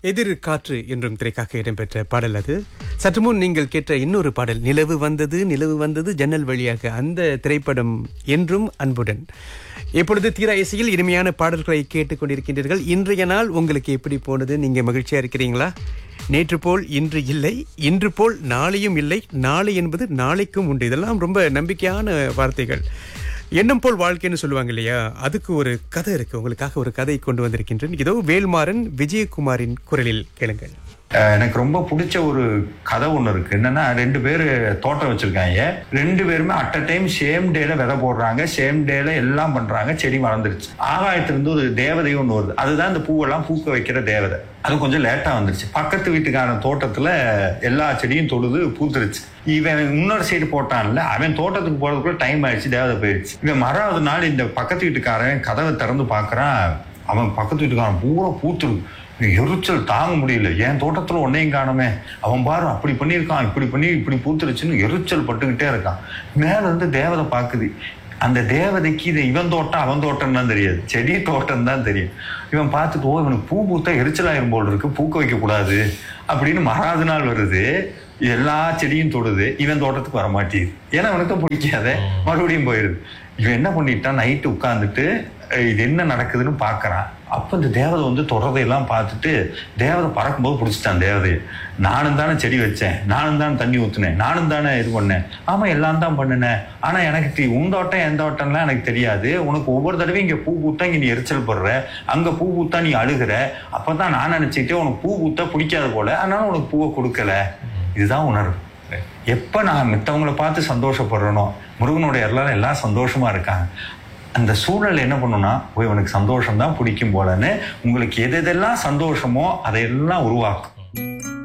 எதிர் காற்று என்றும் திரைக்காக இடம்பெற்ற பாடல் அது சற்று முன் நீங்கள் கேட்ட இன்னொரு பாடல் நிலவு வந்தது நிலவு வந்தது ஜன்னல் வழியாக அந்த திரைப்படம் என்றும் அன்புடன் இப்பொழுது தீரா இசையில் இனிமையான பாடல்களை கேட்டுக்கொண்டிருக்கின்றீர்கள் இன்றைய நாள் உங்களுக்கு எப்படி போனது நீங்க மகிழ்ச்சியா இருக்கிறீங்களா நேற்று போல் இன்று இல்லை இன்று போல் நாளையும் இல்லை நாளை என்பது நாளைக்கும் உண்டு இதெல்லாம் ரொம்ப நம்பிக்கையான வார்த்தைகள் எண்ணம் போல் வாழ்க்கைன்னு சொல்லுவாங்க இல்லையா அதுக்கு ஒரு கதை இருக்கு உங்களுக்காக ஒரு கதை கொண்டு வந்திருக்கின்றேன் இதோ வேல்மாறன் விஜயகுமாரின் குரலில் கேளுங்கள் அஹ் எனக்கு ரொம்ப பிடிச்ச ஒரு கதை ஒன்று இருக்கு என்னன்னா ரெண்டு பேர் தோட்டம் வச்சிருக்காங்க ரெண்டு பேருமே அட் அ டைம் சேம் டேல விதை போடுறாங்க சேம் டேல எல்லாம் பண்றாங்க செடி வளர்ந்துருச்சு ஆகாயத்திலிருந்து ஒரு தேவதை ஒன்று வருது அதுதான் இந்த பூவெல்லாம் பூக்க வைக்கிற தேவதை அது கொஞ்சம் லேட்டா வந்துருச்சு பக்கத்து வீட்டுக்கான தோட்டத்துல எல்லா செடியும் தொழுது பூத்துருச்சு இவன் இன்னொரு சைடு போட்டான்ல அவன் தோட்டத்துக்கு போறதுக்குள்ள டைம் ஆயிடுச்சு தேவதை போயிடுச்சு இவன் மறாவது நாள் இந்த பக்கத்து வீட்டுக்காரன் கதவை திறந்து பார்க்கறான் அவன் பக்கத்து வீட்டுக்காரன் பூரா பூத்துருக்கு எரிச்சல் தாங்க முடியல என் தோட்டத்துல ஒன்னையும் காணுமே அவன் பாரு அப்படி பண்ணியிருக்கான் இப்படி பண்ணி இப்படி பூத்துருச்சுன்னு எரிச்சல் பட்டுக்கிட்டே இருக்கான் மேல இருந்து தேவதை பாக்குது அந்த தேவதைக்கு இது இவன் தோட்டம் அவன் தோட்டம் தான் தெரியாது செடி தோட்டம் தான் தெரியும் இவன் பார்த்துட்டு ஓ இவனுக்கு பூ பூத்தா எரிச்சலாயிரும் போல் இருக்கு பூக்க வைக்க கூடாது அப்படின்னு மறாவது நாள் வருது எல்லா செடியும் தொடுது இவன் தோட்டத்துக்கு வர மாட்டேங்குது ஏன்னா அவனுக்கும் பிடிக்காத மறுபடியும் போயிடுது இவன் என்ன பண்ணிட்டான் நைட்டு உட்காந்துட்டு இது என்ன நடக்குதுன்னு பார்க்கறான் அப்ப இந்த தேவதை வந்து தொடர்றதையெல்லாம் பார்த்துட்டு தேவதை பறக்கும்போது பிடிச்சிட்டான் தேவதையை நானும் தானே செடி வச்சேன் நானும் தானே தண்ணி ஊத்துனேன் நானும் தானே இது பண்ணேன் ஆமா எல்லாம் தான் பண்ணினேன் ஆனா எனக்கு தி- உன் தோட்டம் என் தோட்டம்லாம் எனக்கு தெரியாது உனக்கு ஒவ்வொரு தடவையும் இங்க பூ பூத்தா இங்க நீ எரிச்சல் படுற அங்க பூ பூத்தா நீ அழுகுற அப்பதான் நான் நினைச்சுக்கிட்டே உனக்கு பூ பூத்தா பிடிக்காத போல அதனால உனக்கு பூவை கொடுக்கல இதுதான் உணர்வு எப்ப நான் மித்தவங்களை பார்த்து சந்தோஷப்படுறனோ முருகனுடைய எல்லாரும் எல்லாம் சந்தோஷமா இருக்காங்க அந்த சூழல் என்ன பண்ணுன்னா ஓ இவனுக்கு சந்தோஷம் தான் பிடிக்கும் போலன்னு உங்களுக்கு எது எதெல்லாம் சந்தோஷமோ அதையெல்லாம் உருவாக்கும்